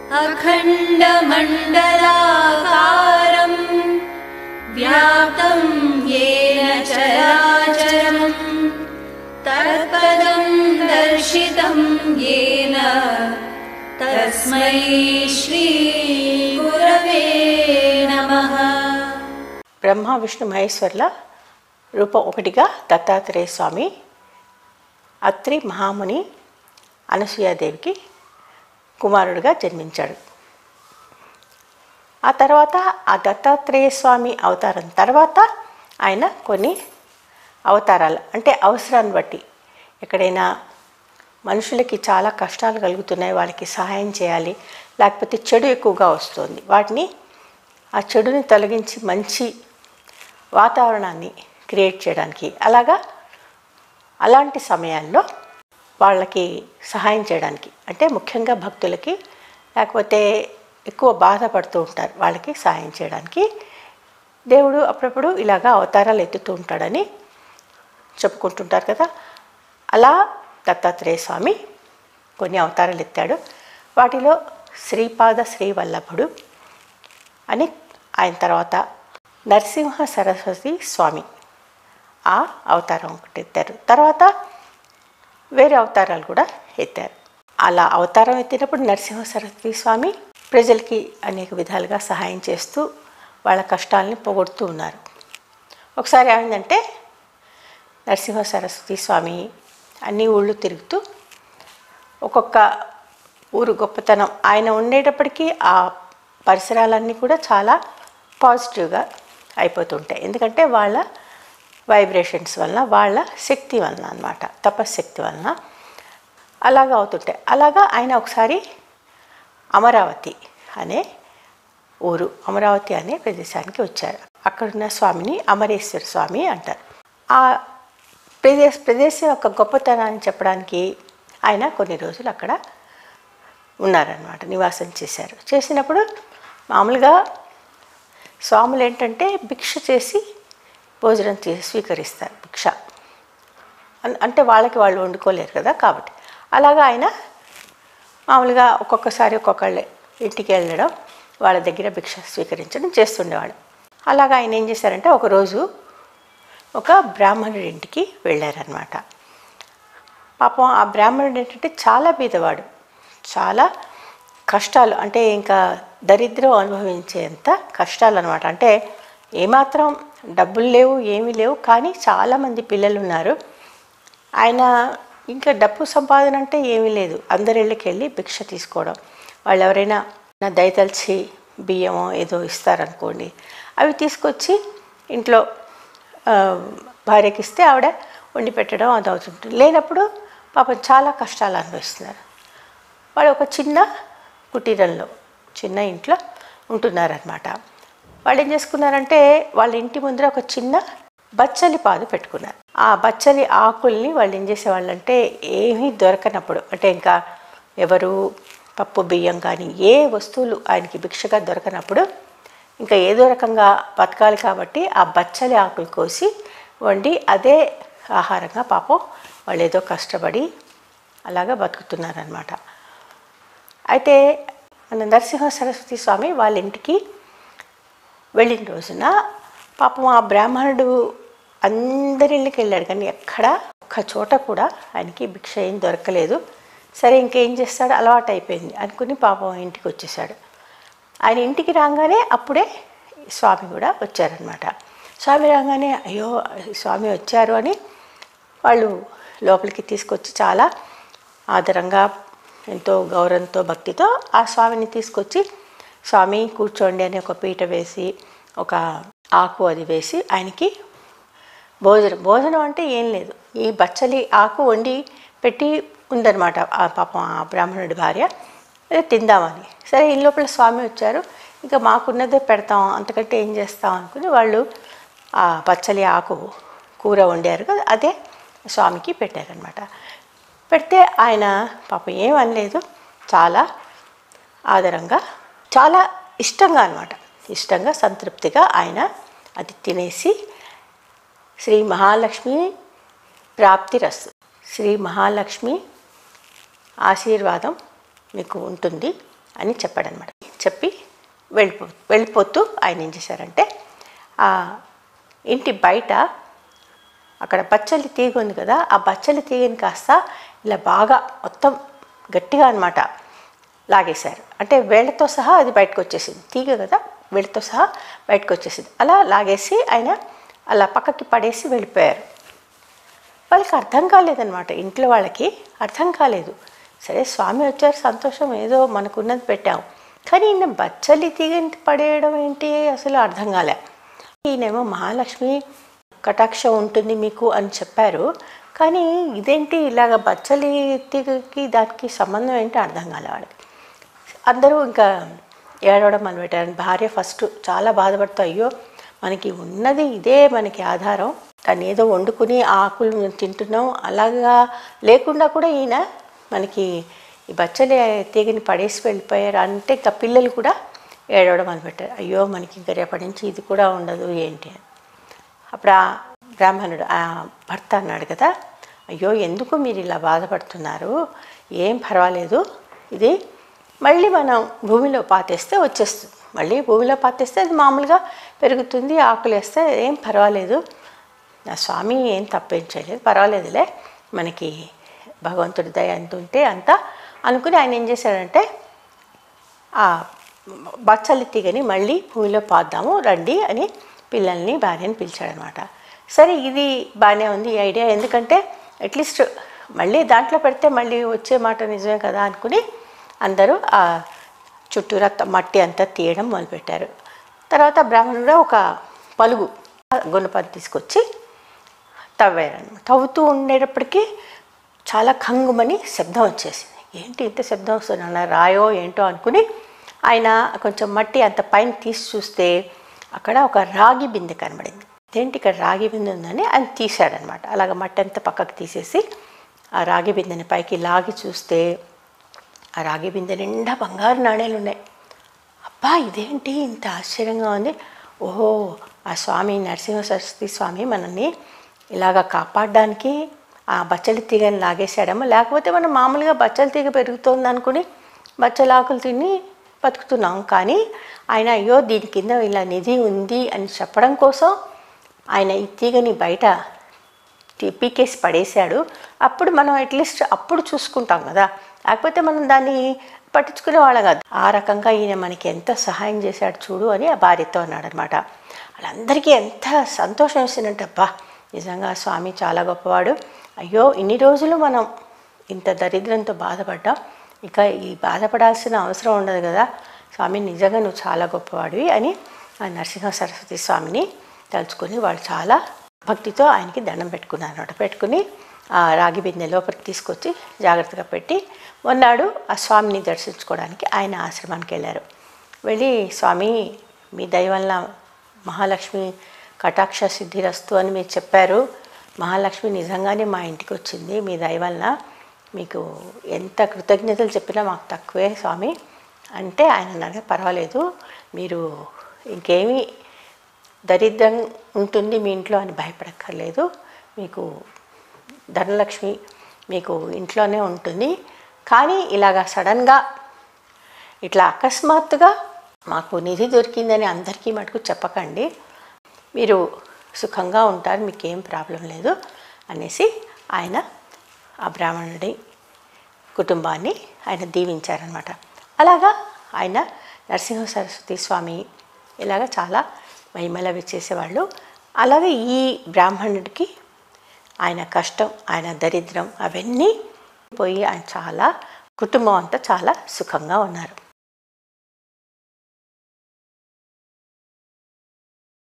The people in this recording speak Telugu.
अखण्डमण्डलाकारम् व्याप्तं येन चराचरम् तत्पदं दर्शितं येन तस्मै श्रीगुरवे नमः బ్రహ్మ విష్ణు మహేశ్వర్ల రూపం ఒకటిగా దత్తాత్రేయ స్వామి అత్రి మహాముని అనసూయాదేవికి కుమారుడిగా జన్మించాడు ఆ తర్వాత ఆ దత్తాత్రేయ స్వామి అవతారం తర్వాత ఆయన కొన్ని అవతారాలు అంటే అవసరాన్ని బట్టి ఎక్కడైనా మనుషులకి చాలా కష్టాలు కలుగుతున్నాయి వాళ్ళకి సహాయం చేయాలి లేకపోతే చెడు ఎక్కువగా వస్తుంది వాటిని ఆ చెడుని తొలగించి మంచి వాతావరణాన్ని క్రియేట్ చేయడానికి అలాగా అలాంటి సమయాల్లో వాళ్ళకి సహాయం చేయడానికి అంటే ముఖ్యంగా భక్తులకి లేకపోతే ఎక్కువ బాధపడుతూ ఉంటారు వాళ్ళకి సహాయం చేయడానికి దేవుడు అప్పుడప్పుడు ఇలాగా అవతారాలు ఎత్తుతూ ఉంటాడని చెప్పుకుంటుంటారు కదా అలా దత్తాత్రేయ స్వామి కొన్ని అవతారాలు ఎత్తాడు వాటిలో శ్రీపాద శ్రీవల్లభుడు అని ఆయన తర్వాత నరసింహ సరస్వతి స్వామి ఆ అవతారం ఒకటి ఎత్తారు తర్వాత వేరే అవతారాలు కూడా ఎత్తారు అలా అవతారం ఎత్తినప్పుడు నరసింహ సరస్వతి స్వామి ప్రజలకి అనేక విధాలుగా సహాయం చేస్తూ వాళ్ళ కష్టాలని పోగొడుతూ ఉన్నారు ఒకసారి ఏమైందంటే నరసింహ సరస్వతి స్వామి అన్ని ఊళ్ళు తిరుగుతూ ఒక్కొక్క ఊరు గొప్పతనం ఆయన ఉండేటప్పటికీ ఆ పరిసరాలన్నీ కూడా చాలా పాజిటివ్గా అయిపోతుంటాయి ఎందుకంటే వాళ్ళ వైబ్రేషన్స్ వలన వాళ్ళ శక్తి వలన అనమాట తపశ్శక్తి వలన అలాగా అవుతుంటాయి అలాగా ఆయన ఒకసారి అమరావతి అనే ఊరు అమరావతి అనే ప్రదేశానికి వచ్చారు అక్కడున్న స్వామిని అమరేశ్వర స్వామి అంటారు ఆ ప్రదేశ ప్రదేశం యొక్క గొప్పతనాన్ని చెప్పడానికి ఆయన కొన్ని రోజులు అక్కడ ఉన్నారనమాట నివాసం చేశారు చేసినప్పుడు మామూలుగా స్వాములు ఏంటంటే భిక్ష చేసి భోజనం చేసి స్వీకరిస్తారు భిక్ష అన్- అంటే వాళ్ళకి వాళ్ళు వండుకోలేరు కదా కాబట్టి అలాగా ఆయన మామూలుగా ఒక్కొక్కసారి ఒక్కొక్కళ్ళ ఇంటికి వెళ్ళడం వాళ్ళ దగ్గర భిక్ష స్వీకరించడం చేస్తుండేవాడు అలాగా ఆయన ఏం చేశారంటే ఒకరోజు ఒక బ్రాహ్మణుడి ఇంటికి వెళ్ళారనమాట పాపం ఆ బ్రాహ్మణుడు ఏంటంటే చాలా బీదవాడు చాలా కష్టాలు అంటే ఇంకా దరిద్రం అనుభవించేంత కష్టాలు అనమాట అంటే ఏమాత్రం డబ్బులు లేవు ఏమీ లేవు కానీ చాలామంది పిల్లలు ఉన్నారు ఆయన ఇంకా డబ్బు సంపాదన అంటే ఏమీ లేదు అందరి ఇళ్ళకి వెళ్ళి భిక్ష తీసుకోవడం వాళ్ళు ఎవరైనా నా దయతలిచి బియ్యమో ఏదో ఇస్తారనుకోండి అవి తీసుకొచ్చి ఇంట్లో ఆ, భార్యకి ఇస్తే ఆవిడ వండి పెట్టడం అది అవుతుంటుంది లేనప్పుడు పాపం చాలా కష్టాలు అనుభవిస్తున్నారు వాళ్ళు ఒక చిన్న కుటీరంలో చిన్న ఇంట్లో ఉంటున్నారనమాట వాళ్ళు ఏం చేసుకున్నారంటే వాళ్ళ ఇంటి ముందర ఒక చిన్న బచ్చలి పాదు పెట్టుకున్నారు ఆ బచ్చలి ఆకుల్ని వాళ్ళు ఏం చేసేవాళ్ళంటే ఏమీ దొరకనప్పుడు అంటే ఇంకా ఎవరు పప్పు బియ్యం కానీ ఏ వస్తువులు ఆయనకి భిక్షగా దొరకనప్పుడు ఇంకా ఏదో రకంగా బతకాలి కాబట్టి ఆ బచ్చలి ఆకులు కోసి వండి అదే ఆహారంగా పాపం వాళ్ళు ఏదో కష్టపడి అలాగా బతుకుతున్నారనమాట అయితే మన నరసింహ సరస్వతి స్వామి వాళ్ళ ఇంటికి వెళ్ళిన రోజున పాపం ఆ బ్రాహ్మణుడు అందరి ఇళ్ళకి వెళ్ళాడు కానీ ఎక్కడ ఒక్క చోట కూడా ఆయనకి భిక్ష ఏం దొరకలేదు సరే ఇంకేం చేస్తాడు అలవాటు అయిపోయింది అనుకుని పాపం ఇంటికి వచ్చేసాడు ఆయన ఇంటికి రాగానే అప్పుడే స్వామి కూడా వచ్చారనమాట స్వామి రాగానే అయ్యో స్వామి వచ్చారు అని వాళ్ళు లోపలికి తీసుకొచ్చి చాలా ఆదరంగా ఎంతో గౌరవంతో భక్తితో ఆ స్వామిని తీసుకొచ్చి స్వామి కూర్చోండి అని ఒక పీట వేసి ఒక ఆకు అది వేసి ఆయనకి భోజనం భోజనం అంటే ఏం లేదు ఈ బచ్చలి ఆకు వండి పెట్టి ఉందన్నమాట ఆ పాపం ఆ బ్రాహ్మణుడి భార్య అదే తిందామని సరే ఈ లోపల స్వామి వచ్చారు ఇంకా మాకున్నదే పెడతాం అంతకంటే ఏం చేస్తాం అనుకుని వాళ్ళు ఆ పచ్చలి ఆకు కూర వండారు కదా అదే స్వామికి పెట్టారనమాట పెడితే ఆయన పాపం ఏం అనలేదు చాలా ఆదరంగా చాలా ఇష్టంగా అనమాట ఇష్టంగా సంతృప్తిగా ఆయన అది తినేసి శ్రీ మహాలక్ష్మి ప్రాప్తిరస్తు శ్రీ మహాలక్ష్మి ఆశీర్వాదం మీకు ఉంటుంది అని చెప్పాడనమాట చెప్పి వెళ్ళిపో వెళ్ళిపోతూ ఆయన ఏం చేశారంటే ఆ ఇంటి బయట అక్కడ బచ్చలి తీగ ఉంది కదా ఆ బచ్చలి తీగని కాస్త ఇలా బాగా మొత్తం గట్టిగా అనమాట లాగేశారు అంటే వేళ్ళతో సహా అది బయటకు వచ్చేసింది తీగ కదా వేళ్ళతో సహా బయటకు వచ్చేసింది అలా లాగేసి ఆయన అలా పక్కకి పడేసి వెళ్ళిపోయారు వాళ్ళకి అర్థం కాలేదనమాట ఇంట్లో వాళ్ళకి అర్థం కాలేదు సరే స్వామి వచ్చారు సంతోషం ఏదో మనకున్నది పెట్టాం కానీ ఈయన బచ్చలి తీగని పడేయడం ఏంటి అసలు అర్థం కాలే ఈయనేమో మహాలక్ష్మి కటాక్షం ఉంటుంది మీకు అని చెప్పారు కానీ ఇదేంటి ఇలాగ బచ్చలి తీగకి దానికి సంబంధం ఏంటి అర్థం కాలే వాళ్ళకి అందరూ ఇంకా ఏడవడం మొదలుపెట్టారు భార్య ఫస్ట్ చాలా బాధపడుతూ అయ్యో మనకి ఉన్నది ఇదే మనకి ఆధారం దాన్ని ఏదో వండుకుని ఆ ఆకులు మేము తింటున్నాం అలాగా లేకుండా కూడా ఈయన మనకి ఈ బచ్చలి తీగని పడేసి వెళ్ళిపోయారు అంటే ఇంకా పిల్లలు కూడా ఏడవడం మొదలుపెట్టారు అయ్యో మనకి ఇంకా రేపటి నుంచి ఇది కూడా ఉండదు ఏంటి అని అప్పుడు ఆ బ్రాహ్మణుడు ఆ భర్త అన్నాడు కదా అయ్యో ఎందుకు మీరు ఇలా బాధపడుతున్నారు ఏం పర్వాలేదు ఇది మళ్ళీ మనం భూమిలో పాతేస్తే వచ్చేస్తుంది మళ్ళీ భూమిలో పాతేస్తే అది మామూలుగా పెరుగుతుంది ఆకులు వేస్తే ఏం పర్వాలేదు నా స్వామి ఏం తప్పేం చేయలేదు పర్వాలేదులే మనకి భగవంతుడి దయ ఎంత ఉంటే అంత అనుకుని ఆయన ఏం చేశాడంటే ఆ బచ్చలి తీగని మళ్ళీ భూమిలో పాద్దాము రండి అని పిల్లల్ని భార్యని పిలిచాడనమాట సరే ఇది బాగానే ఉంది ఈ ఐడియా ఎందుకంటే అట్లీస్ట్ మళ్ళీ దాంట్లో పెడితే మళ్ళీ వచ్చే మాట నిజమే కదా అనుకుని అందరూ ఆ చుట్టూరా త- మట్టి అంతా తీయడం మొదలుపెట్టారు తర్వాత బ్రాహ్మణుడు ఒక పలుగు గుణపది తీసుకొచ్చి తవ్వారనమాట తవ్వుతూ ఉండేటప్పటికీ చాలా కంగుమని శబ్దం వచ్చేసింది ఏంటి ఇంత శబ్దం వస్తుంది అన్న రాయో ఏంటో అనుకుని ఆయన కొంచెం మట్టి అంత పైన తీసి చూస్తే అక్కడ ఒక రాగి బిందె కనబడింది ఏంటి ఇక్కడ రాగి బిందె ఉందని ఆయన తీశాడనమాట అలాగ మట్టి అంతా పక్కకు తీసేసి ఆ రాగి బిందెని పైకి లాగి చూస్తే ఆ రాగి బిందె నిండా బంగారు నాణేలు ఉన్నాయి అబ్బా ఇదేంటి ఇంత ఆశ్చర్యంగా ఉంది ఓహో ఆ స్వామి నరసింహ సరస్వతి స్వామి మనల్ని ఇలాగ కాపాడడానికి ఆ బచ్చలి తీగని లాగేశాడేమో లేకపోతే మనం మామూలుగా బచ్చలి తీగ పెరుగుతోంది అనుకుని బచ్చల ఆకులు తిని బతుకుతున్నాం కానీ ఆయన అయ్యో దీని కింద ఇలా నిధి ఉంది అని చెప్పడం కోసం ఆయన ఈ తీగని బయట తీ- పీకేసి పడేశాడు అప్పుడు మనం అట్లీస్ట్ అప్పుడు చూసుకుంటాం కదా లేకపోతే మనం దాన్ని పట్టించుకునే వాళ్ళం కాదు ఆ రకంగా ఈయన మనకి ఎంత సహాయం చేశాడు చూడు అని ఆ భార్యతో అన్నాడు అనమాట వాళ్ళందరికీ ఎంత సంతోషం వేసిందంటే అబ్బా నిజంగా స్వామి చాలా గొప్పవాడు అయ్యో ఇన్ని రోజులు మనం ఇంత దరిద్రంతో బాధపడ్డాం ఇక ఈ బాధపడాల్సిన అవసరం ఉండదు కదా స్వామి నిజంగా నువ్వు చాలా గొప్పవాడివి అని ఆ నరసింహ సరస్వతి స్వామిని తలుచుకొని వాళ్ళు చాలా భక్తితో ఆయనకి దండం పెట్టుకున్నారు అనమాట పెట్టుకుని ఆ రాగి బిందె లోపలికి తీసుకొచ్చి జాగ్రత్తగా పెట్టి మొన్నాడు ఆ స్వామిని దర్శించుకోవడానికి ఆయన ఆశ్రమానికి వెళ్ళారు వెళ్ళి స్వామి మీ దయ వల్ల మహాలక్ష్మి కటాక్ష సిద్ధిరస్తు అని మీరు చెప్పారు మహాలక్ష్మి నిజంగానే మా ఇంటికి వచ్చింది మీ దయ వలన మీకు ఎంత కృతజ్ఞతలు చెప్పినా మాకు తక్కువే స్వామి అంటే ఆయన అన్నారు పర్వాలేదు మీరు ఇంకేమీ దరిద్రం ఉంటుంది మీ ఇంట్లో అని భయపడక్కర్లేదు మీకు ధనలక్ష్మి మీకు ఇంట్లోనే ఉంటుంది కానీ ఇలాగా సడన్గా ఇట్లా అకస్మాత్తుగా మాకు నిధి దొరికిందని అందరికీ మటుకు చెప్పకండి మీరు సుఖంగా ఉంటారు మీకేం ప్రాబ్లం లేదు అనేసి ఆయన ఆ బ్రాహ్మణుడి కుటుంబాన్ని ఆయన దీవించారనమాట అలాగా ఆయన నరసింహ సరస్వతి స్వామి ఇలాగ చాలా మహిమలవి చేసేవాళ్ళు అలాగే ఈ బ్రాహ్మణుడికి ఆయన కష్టం ఆయన దరిద్రం అవన్నీ పోయి ఆయన చాలా కుటుంబం అంతా చాలా సుఖంగా ఉన్నారు